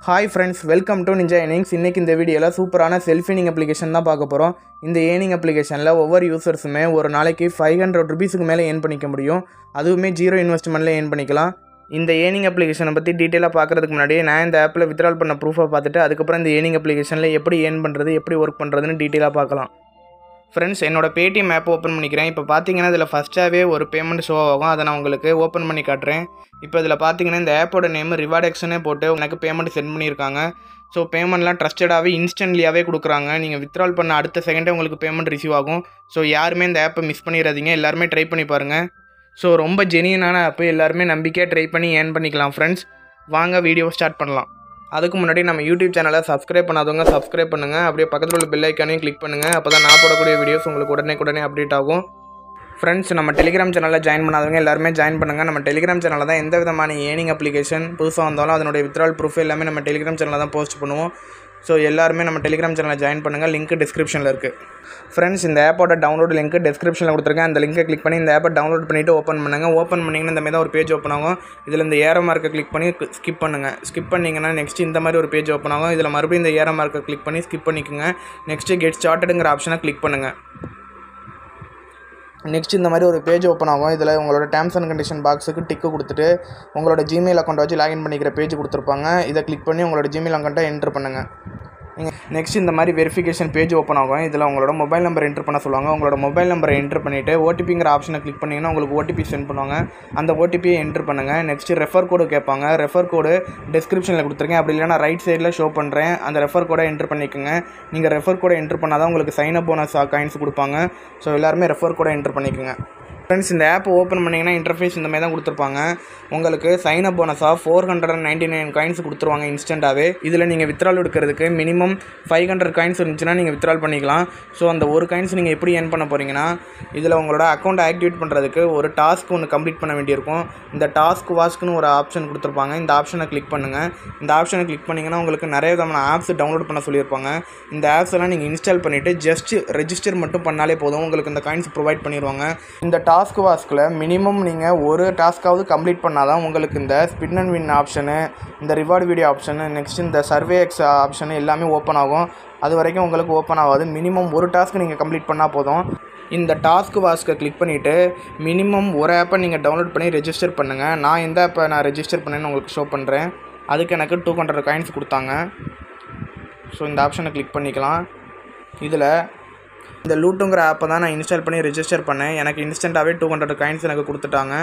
hi friends welcome to ninja earnings இன்றைக்கி இந்த வீடியோவில் சூப்பரான செல்ஃபினிங் அப்ளிகேஷன் தான் பார்க்க போகிறோம் இந்த ஏர்னிங் அப்ளிகேஷனில் ஒவ்வொரு யூசர்ஸுமே ஒரு நாளைக்கு ஃபைவ் ஹண்ட்ரட் ருபீஸுக்கு மேலே ஏர்ன் பண்ணிக்க முடியும் அதுவுமே ஜீரோ இன்வெஸ்ட்மெண்ட்டில் ஏர்ன் பண்ணிக்கலாம் இந்த ஏர்னிங் அப்ளிகேஷனை பற்றி டீட்டெயிலாக பார்க்குறதுக்கு முன்னாடி நான் இந்த ஆப்பில் வித்ட்ரால் பண்ண ப்ரூஃபை பார்த்துட்டு அதுக்கப்புறம் இந்த ஏர்னிங் அப்ளிகேஷனில் எப்படி ஏர்ன் பண்ணுறது எப்படி ஒர்க் பண்ணுறதுன்னு டீட்டெயிலாக பார்க்கலாம் ஃப்ரெண்ட்ஸ் என்னோட பேடிஎம் ஆப் ஓப்பன் பண்ணிக்கிறேன் இப்போ பார்த்தீங்கன்னா இதில் ஃபஸ்ட்டாகவே ஒரு பேமெண்ட் ஷோ ஆகும் அதை நான் உங்களுக்கு ஓப்பன் பண்ணி காட்டுறேன் இப்போ இதில் பார்த்தீங்கன்னா இந்த ஆப்போட நேம் ரிவார்ட் எக்ஷனே போட்டு எனக்கு பேமெண்ட் சென்ட் பண்ணியிருக்காங்க ஸோ பேமெண்ட்லாம் ட்ரஸ்டடாகவே இன்ஸ்டன்ட்லியாகவே கொடுக்குறாங்க நீங்கள் வித்ட்ரால் பண்ண அடுத்த செகண்டே உங்களுக்கு பேமெண்ட் ரிசீவ் ஆகும் ஸோ யாருமே இந்த ஆப்பை மிஸ் பண்ணிடாதீங்க எல்லாருமே ட்ரை பண்ணி பாருங்கள் ஸோ ரொம்ப ஜெனியனான ஆப்பு எல்லாருமே நம்பிக்கையாக ட்ரை பண்ணி ஏர்ன் பண்ணிக்கலாம் ஃப்ரெண்ட்ஸ் வாங்க வீடியோ ஸ்டார்ட் பண்ணலாம் அதுக்கு முன்னாடி நம்ம யூடியூப் சேனலை சப்ஸ்கிரைப் பண்ணாதவங்க சப்ஸ்கிரைப் பண்ணுங்கள் அப்படியே பக்கத்தில் உள்ள பெல் ஐக்கானையும் கிளிக் பண்ணுங்கள் அப்போ தான் நான் போடக்கூடிய வீடியோஸ் உங்களுக்கு உடனே உடனே அப்டேட் ஆகும் ஃப்ரெண்ட்ஸ் நம்ம டெலிகிராம் சேனலில் ஜாயின் பண்ணாதவங்க எல்லாருமே ஜாயின் பண்ணுங்கள் நம்ம டெலிகிராம் சேனலில் தான் எந்த விதமான ஏர்னிங் அப்ளிகேஷன் புதுசாக வந்தாலும் அதனுடைய வித்ட்ரால் ப்ரூஃப் எல்லாமே நம்ம டெலிகிராம் சேனலில் தான் போஸ்ட் பண்ணுவோம் ஸோ எல்லாருமே நம்ம டெலிகிராம் சேனலில் ஜாயின் பண்ணுங்கள் லிங்க் டிஸ்கிரிப்ஷனில் இருக்குது ஃப்ரெண்ட்ஸ் இந்த ஆப்போட டவுன்லோட் லிங்க் டிஸ்கிரிப்ஷனில் கொடுத்துருக்கேன் அந்த லிங்கை கிளிக் பண்ணி இந்த ஆப்பை டவுன்லோட் பண்ணிவிட்டு ஓப்பன் பண்ணுங்கள் ஓப்பன் பண்ணிங்கன்னா இந்த மாதிரி தான் ஒரு பேஜ் ஓப்பன் ஆகும் இதில் இந்த ஏரோ மார்க்கை கிளிக் பண்ணி ஸ்கிப் பண்ணுங்கள் ஸ்கிப் பண்ணிங்கன்னா நெக்ஸ்ட் இந்த மாதிரி ஒரு பேஜ் ஓப்பன் ஆகும் இதில் மறுபடியும் இந்த ஏரோ மார்க்கை கிளிக் பண்ணி ஸ்கிப் பண்ணிக்கோங்க நெக்ஸ்ட்டு கெட் ஸ்டார்டடுங்கிற ஆப்ஷனை கிளிக் பண்ணுங்கள் நெக்ஸ்ட் இந்த மாதிரி ஒரு பேஜ் ஓப்பன் ஆகும் இதில் உங்களோட டேர்ம்ஸ் அண்ட் கண்டிஷன் பாக்ஸுக்கு டிக்கு கொடுத்துட்டு உங்களோட ஜிமெயில் அக்கௌண்ட் வச்சு லாகின் பண்ணிக்கிற பேஜ் கொடுத்துருப்பாங்க இதை கிளிக் பண்ணி உங்களோட ஜிமெயில் அக்கௌண்ட்டை என்ட்ரு பண்ணுங்கள் நீங்கள் நெக்ஸ்ட் இந்த மாதிரி வெரிஃபிகேஷன் பேஜ் ஓப்பன் ஆகும் இதில் உங்களோட மொபைல் நம்பர் என்ட்ரு பண்ண சொல்லுவாங்க உங்களோட மொபைல் நம்பரை என்ட்ரு பண்ணிவிட்டு ஓடிபிங்கிற ஆப்ஷனை கிளிக் பண்ணிங்கன்னா உங்களுக்கு ஓடிபி சென்ட் பண்ணுவாங்க அந்த ஓடிபியை என்ட்ரு பண்ணுங்கள் நெக்ஸ்ட் ரெஃபர் கோடு கேட்பாங்க ரெஃபர் கோடு டிஸ்கிரிப்ஷனில் கொடுத்துருக்கேன் அப்படி இல்லைனா ரைட் சைடில் ஷோ பண்ணுறேன் அந்த ரெஃபர் கோடை என்ட்ரு பண்ணிக்கோங்க நீங்கள் ரெஃபர் கோடை என்ட்ரு பண்ணால் தான் உங்களுக்கு சைன் அப் போனஸ் காயின்ஸ் கொடுப்பாங்க ஸோ எல்லாருமே ரெஃபர் கோடை என்ட்ரு பண்ணிக்கோங்க ஃப்ரெண்ட்ஸ் இந்த ஆப் ஓப்பன் பண்ணிங்கன்னா இன்டர்ஃபேஸ் இந்த மாதிரி தான் கொடுத்துருப்பாங்க உங்களுக்கு சைன் அப் போனஸாக four hundred and ninety nine coins கொடுத்துருவாங்க இன்ஸ்டண்ட்டாகவே இதில் நீங்கள் வித்ரால் எடுக்கிறதுக்கு மினிமம் ஃபைவ் ஹண்ட்ரட் காயின்ஸ் இருந்துச்சுன்னா நீங்கள் வித்ரால் பண்ணிக்கலாம் ஸோ அந்த ஒரு காயின்ஸ் நீங்கள் எப்படி ஏர்ன் பண்ண போகிறீங்கன்னா இதில் உங்களோட அக்கௌண்ட் ஆக்டிவேட் பண்ணுறதுக்கு ஒரு டாஸ்க் ஒன்று கம்ப்ளீட் பண்ண வேண்டியிருக்கும் இந்த டாஸ்க் வாஸ்க்குன்னு ஒரு ஆப்ஷன் கொடுத்துருப்பாங்க இந்த ஆப்ஷனை கிளிக் பண்ணுங்கள் இந்த ஆப்ஷனை கிளிக் பண்ணிங்கன்னா உங்களுக்கு நிறைய விதமான ஆப்ஸ் டவுன்லோட் பண்ண சொல்லியிருப்பாங்க இந்த ஆப்ஸ் எல்லாம் நீங்கள் இன்ஸ்டால் பண்ணிவிட்டு ஜஸ்ட் ரெஜிஸ்டர் மட்டும் பண்ணாலே போதும் உங்களுக்கு இந்த காயின்ஸ் ப்ரொவைட் பண்ணிடுவாங்க இந்த டாஸ்க் வாஸ்கில் மினிமம் நீங்கள் ஒரு டாஸ்க்காவது கம்ப்ளீட் பண்ணால் தான் உங்களுக்கு இந்த ஸ்பின் அண்ட் வின் ஆப்ஷனு இந்த ரிவார்டு வீடியோ ஆப்ஷனு நெக்ஸ்ட் இந்த சர்வே எக்ஸ் ஆப்ஷனு எல்லாமே ஓப்பன் ஆகும் அது வரைக்கும் உங்களுக்கு ஓப்பன் ஆகாது மினிமம் ஒரு டாஸ்க் நீங்கள் கம்ப்ளீட் பண்ணால் போதும் இந்த டாஸ்க் வாஸ்க்கை கிளிக் பண்ணிவிட்டு மினிமம் ஒரு ஆப்பை நீங்கள் டவுன்லோட் பண்ணி ரெஜிஸ்டர் பண்ணுங்கள் நான் எந்த ஆப்பை நான் ரெஜிஸ்டர் பண்ணேன்னு உங்களுக்கு ஷோ பண்ணுறேன் அதுக்கு எனக்கு டூ ஹண்ட்ரட் காயின்ஸ் கொடுத்தாங்க ஸோ இந்த ஆப்ஷனை கிளிக் பண்ணிக்கலாம் இதில் இந்த லூட்டுங்கிற ஆப்பை தான் நான் இன்ஸ்டால் பண்ணி ரெஜிஸ்டர் பண்ணேன் எனக்கு இன்ஸ்டண்ட்டாகவே டூ ஹண்ட்ரட் காயின்ஸ் எனக்கு கொடுத்துட்டாங்க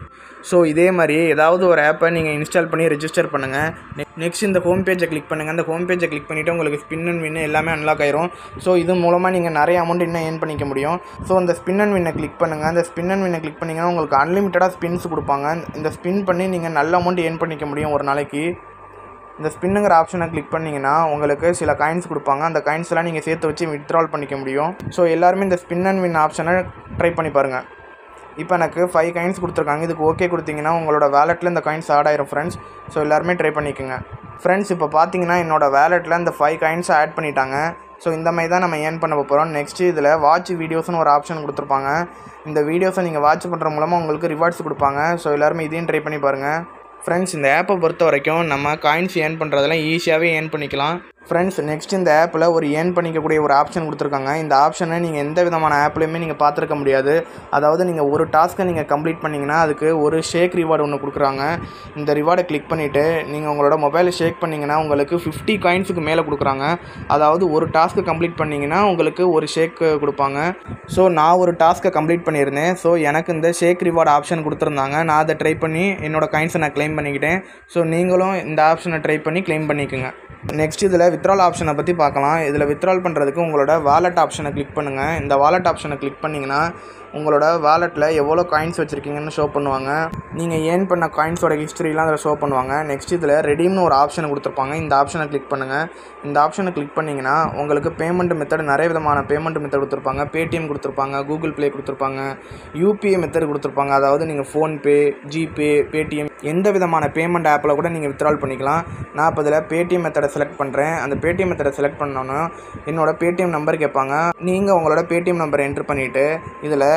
ஸோ இதே மாதிரி ஏதாவது ஒரு ஆப்பை நீங்கள் இன்ஸ்டால் பண்ணி ரெஜிஸ்டர் பண்ணுங்கள் நெக்ஸ்ட் இந்த ஹோம் பேஜை கிளிக் பண்ணுங்கள் அந்த ஹோம் பேஜை கிளிக் பண்ணிவிட்டு உங்களுக்கு ஸ்பின் அண்ட் வின் எல்லாமே அன்லாக் ஆயிரும் ஸோ இது மூலமாக நீங்கள் நிறைய அமௌண்ட் இன்னும் ஏர்ன் பண்ணிக்க முடியும் ஸோ அந்த ஸ்பின் அண்ட் வின்னை கிளிக் பண்ணுங்கள் அந்த ஸ்பின் அண்ட் வின்னை கிளிக் பண்ணிங்கன்னா உங்களுக்கு அன்லிமிட்டடாக ஸ்பின்ஸ் கொடுப்பாங்க இந்த ஸ்பின் பண்ணி நீங்கள் நல்ல அமௌண்ட் ஏர்ன் பண்ணிக்க முடியும் ஒரு நாளைக்கு இந்த ஸ்பின்னுங்கிற ஆப்ஷனை கிளிக் பண்ணிங்கன்னா உங்களுக்கு சில காயின்ஸ் கொடுப்பாங்க அந்த காயின்ஸ் எல்லாம் நீங்கள் சேர்த்து வச்சு வித்ட்ரால் பண்ணிக்க முடியும் ஸோ எல்லாருமே இந்த ஸ்பின் அண்ட் வின் ஆப்ஷனை ட்ரை பண்ணி பாருங்கள் இப்போ எனக்கு ஃபைவ் காயின்ஸ் கொடுத்துருக்காங்க இதுக்கு ஓகே கொடுத்தீங்கன்னா உங்களோட வேலெட்டில் இந்த காயின்ஸ் ஆட் ஆயிரும் ஃப்ரெண்ட்ஸ் ஸோ எல்லாருமே ட்ரை பண்ணிக்கோங்க ஃப்ரெண்ட்ஸ் இப்போ பார்த்தீங்கன்னா என்னோட வேலெட்டில் இந்த ஃபைவ் காயின்ஸை ஆட் பண்ணிட்டாங்க ஸோ இந்த மாதிரி தான் நம்ம ஏர்ன் பண்ண போகிறோம் நெக்ஸ்ட்டு இதில் வாட்ச் வீடியோஸ்னு ஒரு ஆப்ஷன் கொடுத்துருப்பாங்க இந்த வீடியோஸை நீங்கள் வாட்ச் பண்ணுற மூலமாக உங்களுக்கு ரிவார்ட்ஸ் கொடுப்பாங்க ஸோ எல்லாருமே இதையும் ட்ரை பண்ணி பாருங்கள் ஃப்ரெண்ட்ஸ் இந்த ஆப்பை பொறுத்த வரைக்கும் நம்ம காயின்ஸ் ஏர்ன் பண்ணுறதெல்லாம் ஈஸியாகவே ஏர்ன் பண்ணிக்கலாம் ஃப்ரெண்ட்ஸ் நெக்ஸ்ட் இந்த ஆப்பில் ஒரு ஏர்ன் பண்ணிக்கக்கூடிய ஒரு ஆப்ஷன் கொடுத்துருக்காங்க இந்த ஆப்ஷனை நீங்கள் எந்த விதமான ஆப்லையுமே நீங்கள் பார்த்துருக்க முடியாது அதாவது நீங்கள் ஒரு டாஸ்க்கை நீங்கள் கம்ப்ளீட் பண்ணிங்கன்னா அதுக்கு ஒரு ஷேக் ரிவார்டு ஒன்று கொடுக்குறாங்க இந்த ரிவார்டை கிளிக் பண்ணிவிட்டு நீங்கள் உங்களோட மொபைலை ஷேக் பண்ணிங்கன்னா உங்களுக்கு ஃபிஃப்டி காயின்ஸுக்கு மேலே கொடுக்குறாங்க அதாவது ஒரு டாஸ்க்கு கம்ப்ளீட் பண்ணிங்கன்னா உங்களுக்கு ஒரு ஷேக் கொடுப்பாங்க ஸோ நான் ஒரு டாஸ்க்கை கம்ப்ளீட் பண்ணியிருந்தேன் ஸோ எனக்கு இந்த ஷேக் ரிவார்டு ஆப்ஷன் கொடுத்துருந்தாங்க நான் அதை ட்ரை பண்ணி என்னோடய காயின்ஸை நான் க்ளைம் பண்ணிக்கிட்டேன் ஸோ நீங்களும் இந்த ஆப்ஷனை ட்ரை பண்ணி க்ளைம் பண்ணிக்கோங்க நெக்ஸ்ட் இதில் வித்ட்ரால் ஆப்ஷனை பற்றி பார்க்கலாம் இதில் வித்ட்ரால் பண்ணுறதுக்கு உங்களோட வாலெட் ஆப்ஷனை கிளிக் பண்ணுங்கள் இந்த வாலெட் ஆப்ஷனை கிளிக் பண்ணிங்கன்னா உங்களோட வாலெட்டில் எவ்வளோ காயின்ஸ் வச்சுருக்கீங்கன்னு ஷோ பண்ணுவாங்க நீங்கள் ஏர்ன் பண்ண காயின்ஸோட ஹிஸ்ட்ரிலாம் அதில் ஷோ பண்ணுவாங்க நெக்ஸ்ட் இதில் ரெடீம்னு ஒரு ஆப்ஷன் கொடுத்துருப்பாங்க இந்த ஆப்ஷனை கிளிக் பண்ணுங்கள் இந்த ஆப்ஷனை கிளிக் பண்ணிங்கன்னா உங்களுக்கு பேமெண்ட் மெத்தட் நிறைய விதமான பேமெண்ட் மெத்தட் கொடுத்துருப்பாங்க பேடிஎம் கொடுத்துருப்பாங்க கூகுள் ப்ளே கொடுத்துருப்பாங்க யூபிஐ மெத்தட் கொடுத்துருப்பாங்க அதாவது நீங்கள் ஃபோன்பே ஜிபே பேடிஎம் எந்த விதமான பேமெண்ட் ஆப்பில் கூட நீங்கள் வித்ட்ரால் பண்ணிக்கலாம் நான் இப்போ இதில் பேடிஎம் மெத்தடை செலக்ட் பண்ணுறேன் அந்த பேடிஎம் மெத்தடை செலக்ட் பண்ணோன்னா என்னோட பேடிஎம் நம்பர் கேட்பாங்க நீங்கள் உங்களோட பேடிஎம் நம்பரை என்ட்ரு பண்ணிவிட்டு இதில்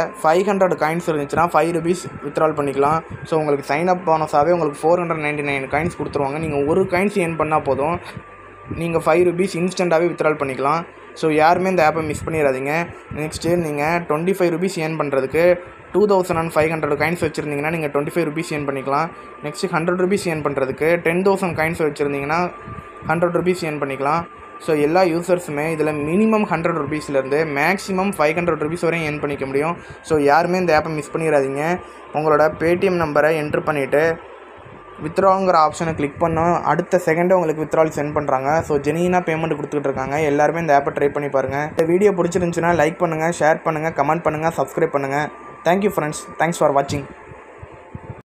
ஃபைவ் ஹண்ட்ரட் காயின்ஸ் இருந்துச்சுன்னா ஃபைவ் ருபீஸ் வித்ட்ரால் பண்ணிக்கலாம் ஸோ உங்களுக்கு சைன் அப் போனஸாகவே உங்களுக்கு four hundred ninety nine coins கொடுத்துருவாங்க நீங்கள் ஒரு காயின்ஸ் ஏர்ன் பண்ணால் போதும் நீங்கள் ஃபைவ் ருபீஸ் இன்ஸ்டண்ட்டாகவே வித்ட்ரால் பண்ணிக்கலாம் ஸோ யாருமே இந்த ஆப்பை மிஸ் பண்ணிடாதீங்க நெக்ஸ்ட்டு நீங்கள் டுவெண்ட்டி ஃபைவ் ருபீஸ் ஏர்ன் பண்ணுறதுக்கு two thousand and five hundred coins வச்சுருந்தீங்கன்னா நீங்கள் டுவெண்ட்டி ஃபைவ் ருபீஸ் ஏர்ன் பண்ணிக்கலாம் நெக்ஸ்ட்டு ஹண்ட்ரட் ருபீஸ் ஏர்ன் பண்ணுறதுக்கு டென் தௌசண்ட் காயின்ஸ் வச்சுருந்தீங்கன்னா ஹண்ட்ரட் ருபீஸ் ஏர்ன் பண்ணிக்கலாம் ஸோ எல்லா யூசர்ஸுமே இதில் மினிமம் ஹண்ட்ரட் ருபீஸ்லேருந்து மேக்ஸிமம் ஃபைவ் ஹண்ட்ரட் ருபீஸ் வரையும் ஏர்ன் பண்ணிக்க முடியும் ஸோ யாருமே இந்த ஆப்பை மிஸ் பண்ணிடாதீங்க உங்களோட பேடிஎம் நம்பரை என்ட்ரு பண்ணிவிட்டு வித்ட்ராங்கிற ஆப்ஷனை கிளிக் பண்ணோம் அடுத்த செகண்டே உங்களுக்கு வித்ட்ரால் சென்ட் பண்ணுறாங்க ஸோ ஜெனியூனாக பேமெண்ட் கொடுத்துட்டு இருக்காங்க எல்லாருமே இந்த ஆப்பை ட்ரை பண்ணி பாருங்கள் இந்த வீடியோ பிடிச்சிருந்துச்சுன்னா லைக் பண்ணுங்கள் ஷேர் பண்ணுங்கள் கமெண்ட் பண்ணுங்கள் சப்ஸ்கிரைப் பண்ணுங்கள் தேங்க்யூ ஃப்ரெண்ட்ஸ் தேங்க்ஸ் ஃபார் வாட்சிங்